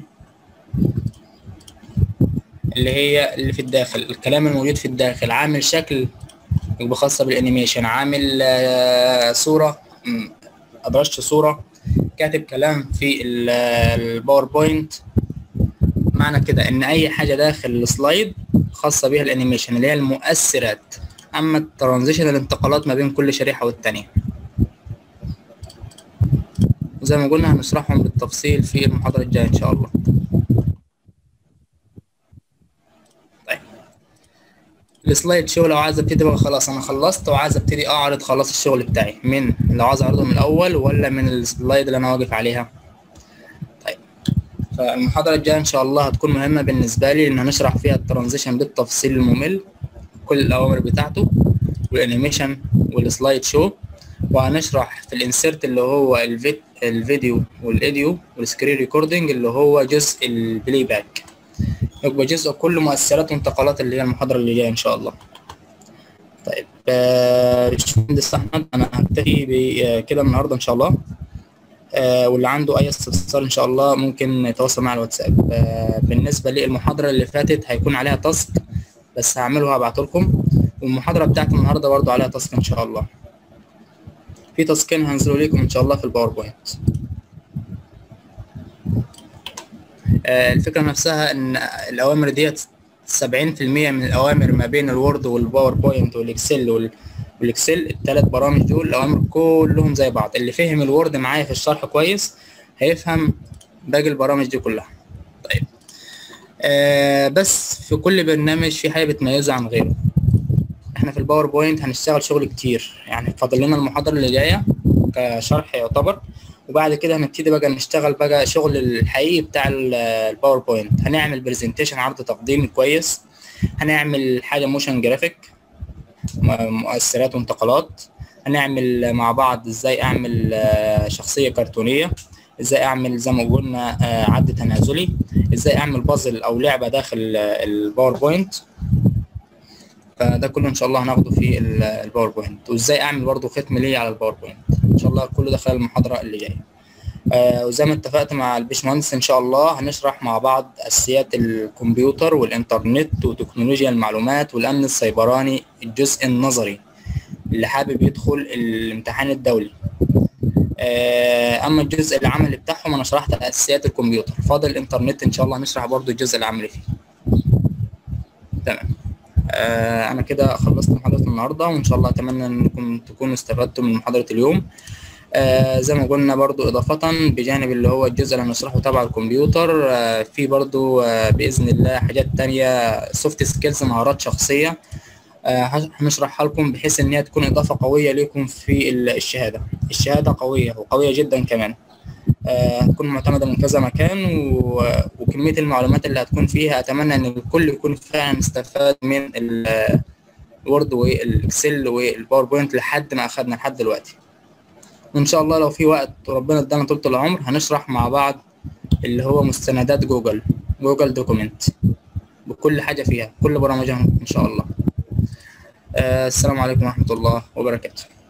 اللي هي اللي في الداخل الكلام الموجود في الداخل عامل شكل يبقى خاصة بالانيميشن عامل آه، صورة م، ادرجت صورة كاتب كلام في ال- الباوربوينت معنى كده ان اي حاجة داخل السلايد خاصة بيها الانيميشن اللي هي المؤثرات اما الترانزيشن الانتقالات ما بين كل شريحة والتانية وزي ما قلنا هنشرحهم بالتفصيل في المحاضرة الجاية ان شاء الله طيب السلايد شو لو عايز ابتدي بقى خلاص انا خلصت وعايز ابتدي اعرض خلاص الشغل بتاعي من لو عايز اعرضه من الاول ولا من السلايد اللي انا واقف عليها طيب فالمحاضرة الجاية ان شاء الله هتكون مهمة بالنسبة لي لان هنشرح فيها الترانزيشن بالتفصيل الممل كل الاوامر بتاعته والانيميشن والسلايد شو وهنشرح في الانسيرت اللي هو الفيد الفيديو والايديو والسكرين ريكوردنج اللي هو جزء البلاي باك يبقى جزء كل مؤثرات وانتقالات اللي هي المحاضرة اللي جاية ان شاء الله طيب آه، باشمهندس احمد انا هكتفي بكده النهارده ان شاء الله آه، واللي عنده اي استفسار ان شاء الله ممكن يتواصل مع الواتساب آه، بالنسبه للمحاضره اللي فاتت هيكون عليها تاسك بس هعمله هبعته لكم والمحاضره بتاعت النهارده برضو عليها تاسك ان شاء الله في تاسكين هنزلوا لكم ان شاء الله في الباوربوينت آه، الفكره نفسها ان الاوامر ديت 70% من الاوامر ما بين الوورد والباوربوينت والاكسل وال والاكسل الثلاث برامج دول الاوامر كلهم زي بعض اللي فهم الوورد معايا في الشرح كويس هيفهم باقي البرامج دي كلها طيب آه بس في كل برنامج في حاجه بتميزه عن غيره احنا في الباوربوينت هنشتغل شغل كتير يعني فاضل لنا المحاضره اللي جايه كشرح يعتبر وبعد كده هنبتدي بقى نشتغل بقى شغل الحقيقي بتاع ال- الباوربوينت هنعمل برزنتيشن عرض تقديمي كويس هنعمل حاجه موشن جرافيك م- مؤثرات وانتقالات هنعمل مع بعض ازاي اعمل آه، شخصيه كرتونيه ازاي اعمل زي ما قلنا آه، عد تنازلي ازاي اعمل بازل او لعبه داخل آه، الباوربوينت فده كله ان شاء الله هناخده في ال- الباوربوينت وازاي اعمل برضه ختم ليه على الباوربوينت ان شاء الله كله ده خلال المحاضره اللي جايه آه وزي ما اتفقت مع الباشمهندس ان شاء الله هنشرح مع بعض اساسيات الكمبيوتر والانترنت وتكنولوجيا المعلومات والامن السيبراني الجزء النظري اللي حابب يدخل الامتحان الدولي آه اما الجزء العملي بتاعهم انا شرحت اساسيات الكمبيوتر فاضل الانترنت ان شاء الله هنشرح برضو الجزء العملي فيه تمام آه انا كده خلصت محاضره النهارده وان شاء الله اتمنى انكم تكونوا استفدتم من محاضره اليوم آه زي ما قلنا برضو إضافة بجانب اللي هو الجزء اللي هنشرحه تبع الكمبيوتر آه في برضو آه بإذن الله حاجات تانية سوفت سكيلز مهارات شخصية آه هش- هنشرحها لكم بحيث إن هي تكون إضافة قوية لكم في ال- الشهادة الشهادة قوية وقوية جدا كمان آه، هتكون معتمدة من كذا مكان و... وكمية المعلومات اللي هتكون فيها أتمنى إن الكل يكون فعلا استفاد من ال- الوورد والإكسل والباوربوينت لحد ما أخدنا لحد دلوقتي وإن شاء الله لو في وقت وربنا ادانا طولة العمر هنشرح مع بعض اللي هو مستندات جوجل جوجل دوكيمنت بكل حاجة فيها كل برامجها إن شاء الله آه، السلام عليكم ورحمة الله وبركاته